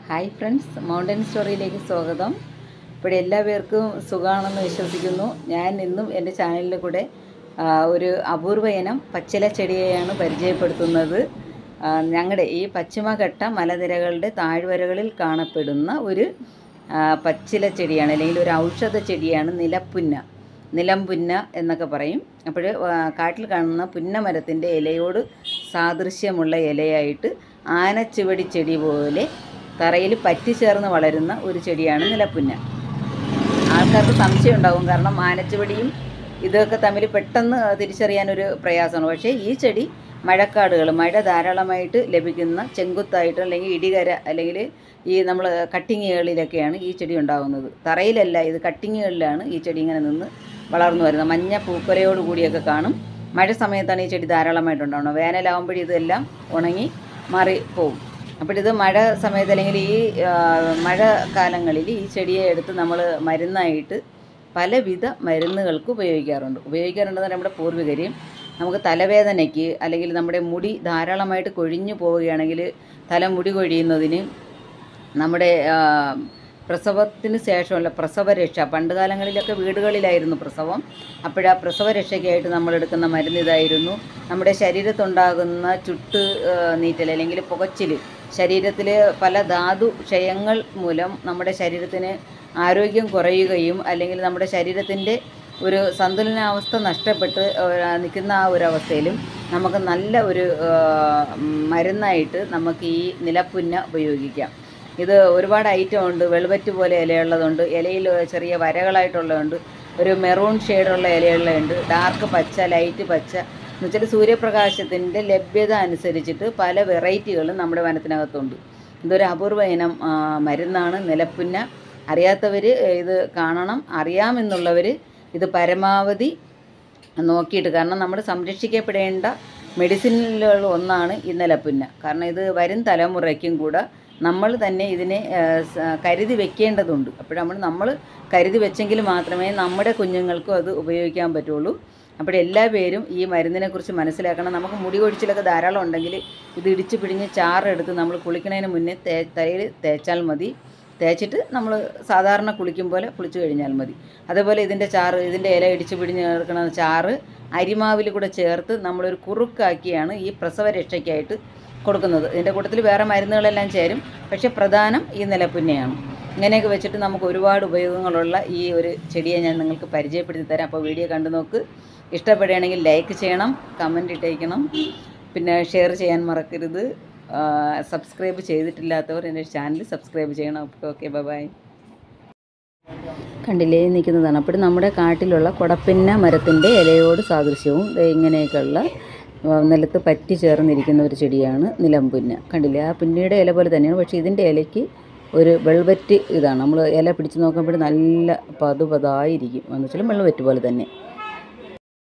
hi friends mountain സ്റ്റോറിയിലേക്ക് സ്വാഗതം ഇവിടെ എല്ലാ പേർക്കും സുഖമാണെന്ന് വിശ്വസിക്കുന്നു ഞാൻ ഇന്നും എൻ്റെ ചാനലിൽ കൂടെ ആ, ഒരു അപൂർവ ഇനം പച്ചില ചെടിയെയാണ് പരിചയപ്പെടുത്തുന്നത് ഞങ്ങളുടെ ഈ പശ്ചിമഘട്ട മലനിരകളുടെ താഴ്വരകളിൽ കാണപ്പെടുന്ന ഒരു ആ, പച്ചില ചെടിയാണ് അല്ലെങ്കിൽ ഒരു ഔഷധ ചെടിയാണ് നിലപ്പുന്ന നിലംപുന്ന എന്നൊക്കെ പറയും അപ്പോൾ കാട്ടിൽ കാണുന്ന പുന്നമരത്തിൻ്റെ ഇലയോട് സാദൃശ്യമുള്ള ഇലയായിട്ട് ആനച്ചുവടി ചെടി പോലെ തറയിൽ പറ്റിച്ചേർന്ന് വളരുന്ന ഒരു ചെടിയാണ് നിലപ്പുന്ന ആൾക്കാർക്ക് സംശയം ഉണ്ടാകും കാരണം ആനച്ചുവടിയും ഇതൊക്കെ തമ്മിൽ പെട്ടെന്ന് തിരിച്ചറിയാനൊരു പ്രയാസമാണ് പക്ഷേ ഈ ചെടി മഴക്കാടുകൾ മഴ ധാരാളമായിട്ട് ലഭിക്കുന്ന ചെങ്കുത്തായിട്ട് അല്ലെങ്കിൽ ഇടികര അല്ലെങ്കിൽ ഈ നമ്മൾ കട്ടിങ്ങുകളിലൊക്കെയാണ് ഈ ചെടി ഉണ്ടാകുന്നത് തറയിലല്ല ഇത് കട്ടിങ്ങുകളിലാണ് ഈ ചെടി ഇങ്ങനെ നിന്ന് വളർന്നു വരുന്നത് മഞ്ഞ പൂക്കൊലയോട് കൂടിയൊക്കെ കാണും മഴ സമയത്താണ് ഈ ചെടി ധാരാളമായിട്ട് ഉണ്ടാവുന്നത് വേനലാകുമ്പോഴും ഇതെല്ലാം ഉണങ്ങി മാറി പോകും അപ്പോൾ ഇത് മഴ സമയത്ത് അല്ലെങ്കിൽ ഈ ആ, മഴ കാലങ്ങളിൽ ഈ ചെടിയെ എടുത്ത് നമ്മൾ മരുന്നായിട്ട് പലവിധ മരുന്നുകൾക്ക് ഉപയോഗിക്കാറുണ്ട് ഉപയോഗിക്കാറുണ്ടെന്ന് നമ്മുടെ പൂർവികർ നമുക്ക് തലവേദനയ്ക്ക് അല്ലെങ്കിൽ നമ്മുടെ മുടി ധാരാളമായിട്ട് കൊഴിഞ്ഞു പോവുകയാണെങ്കിൽ തലമുടി കൊഴിയുന്നതിന് നമ്മുടെ ആ, പ്രസവത്തിന് ശേഷമുള്ള പ്രസവരക്ഷ പണ്ട് കാലങ്ങളിലൊക്കെ വീടുകളിലായിരുന്നു പ്രസവം അപ്പോഴാ പ്രസവരക്ഷയ്ക്കായിട്ട് നമ്മൾ എടുക്കുന്ന മരുന്ന് ഇതായിരുന്നു നമ്മുടെ ശരീരത്തുണ്ടാകുന്ന ചുട്ട് ആ, നീറ്റൽ അല്ലെങ്കിൽ പുകച്ചിൽ ശരീരത്തിൽ പല ധാതു ക്ഷയങ്ങൾ മൂലം നമ്മുടെ ശരീരത്തിന് ആരോഗ്യം കുറയുകയും അല്ലെങ്കിൽ നമ്മുടെ ശരീരത്തിൻ്റെ ഒരു സന്തുലനാവസ്ഥ നഷ്ടപ്പെട്ട് നിൽക്കുന്ന ആ ഒരു അവസ്ഥയിലും നമുക്ക് നല്ല ഒരു ആ, മരുന്നായിട്ട് നമുക്ക് ഈ നിലപ്പുന്ന ഉപയോഗിക്കാം ഇത് ഒരുപാട് ഐറ്റം ഉണ്ട് വെളുവറ്റ് പോലെ ഇലയുള്ളതുണ്ട് ഇലയിൽ ചെറിയ വരകളായിട്ടുള്ളതുണ്ട് ഒരു മെറൂൺ ഷെയ്ഡുള്ള ഇലയുള്ളതുണ്ട് ഡാർക്ക് പച്ച ലൈറ്റ് പച്ച എന്ന് വെച്ചാൽ സൂര്യപ്രകാശത്തിൻ്റെ ലഭ്യത അനുസരിച്ചിട്ട് പല വെറൈറ്റികളും നമ്മുടെ വനത്തിനകത്തുണ്ട് ഇതൊരു അപൂർവ ഇനം ആ, മരുന്നാണ് നിലപ്പുന്ന അറിയാത്തവർ ഇത് കാണണം അറിയാമെന്നുള്ളവർ ഇത് പരമാവധി നോക്കിയിട്ട് കാരണം നമ്മൾ സംരക്ഷിക്കപ്പെടേണ്ട മെഡിസിനുകൾ ഒന്നാണ് ഈ നിലപ്പുന്ന കാരണം ഇത് വരും തലമുറയ്ക്കും കൂടെ നമ്മൾ തന്നെ ഇതിനെ ആ, സ- കരുതി വെക്കേണ്ടതുണ്ട് അപ്പോൾ നമ്മൾ നമ്മൾ കരുതി വെച്ചെങ്കിൽ മാത്രമേ നമ്മുടെ കുഞ്ഞുങ്ങൾക്കും അത് ഉപയോഗിക്കാൻ പറ്റുള്ളൂ അപ്പോൾ എല്ലാ പേരും ഈ മരുന്നിനെക്കുറിച്ച് മനസ്സിലാക്കണം നമുക്ക് മുടി കൊഴിച്ചിലൊക്കെ ധാരാളം ഉണ്ടെങ്കിൽ ഇത് ഇടിച്ച് പിടിഞ്ഞ് ചാറെടുത്ത് നമ്മൾ കുളിക്കുന്നതിന് മുന്നേ തേ തലയിൽ തേച്ചാൽ മതി തേച്ചിട്ട് നമ്മൾ സാധാരണ കുളിക്കും പോലെ കുളിച്ച് കഴിഞ്ഞാൽ മതി അതേപോലെ ഇതിൻ്റെ ചാറ് ഇതിൻ്റെ ഇല ഇടിച്ച് പിടിഞ്ഞ് കിടക്കുന്ന ചാറ് അരിമാവിൽ കൂടെ ചേർത്ത് നമ്മളൊരു കുറുക്കാക്കിയാണ് ഈ പ്രസവ രക്ഷയ്ക്കായിട്ട് കൊടുക്കുന്നത് ഇതിൻ്റെ കൂട്ടത്തിൽ വേറെ മരുന്നുകളെല്ലാം ചേരും പക്ഷേ പ്രധാനം ഈ നിലപ്പുന്നയാണ് ഇങ്ങനെയൊക്കെ വെച്ചിട്ട് നമുക്ക് ഒരുപാട് ഉപയോഗങ്ങളുള്ള ഈ ഒരു ചെടിയെ ഞാൻ നിങ്ങൾക്ക് പരിചയപ്പെടുത്തി തരാം അപ്പോൾ വീഡിയോ കണ്ടു നോക്ക് ഇഷ്ടപ്പെടുകയാണെങ്കിൽ ലൈക്ക് ചെയ്യണം കമൻറ്റ് ഇട്ടേക്കണം പിന്നെ ഷെയർ ചെയ്യാൻ മറക്കരുത് സബ്സ്ക്രൈബ് ചെയ്തിട്ടില്ലാത്തവർ എൻ്റെ ചാനൽ സബ്സ്ക്രൈബ് ചെയ്യണം ഓക്കെ ബൈ കണ്ടില്ലേ നിൽക്കുന്നതാണ് അപ്പോൾ നമ്മുടെ കാട്ടിലുള്ള കുടപ്പിന്ന മരത്തിൻ്റെ ഇലയോട് സാദൃശ്യവും ദേ ഇങ്ങനെയൊക്കെയുള്ള ആ, നിലത്ത് പറ്റി ചേർന്നിരിക്കുന്ന ഒരു ചെടിയാണ് നിലമ്പുന്ന കണ്ടില്ലേ ആ പിന്നയുടെ ഇല പോലെ തന്നെയാണ് പക്ഷേ ഇതിൻ്റെ ഇലയ്ക്ക് ഒരു വെൾവെറ്റ് ഇതാണ് നമ്മൾ ഇല പിടിച്ച് നോക്കുമ്പോൾ നല്ല പതുപതായിരിക്കും എന്ന് വെച്ചാൽ വെൾവെറ്റ് പോലെ തന്നെ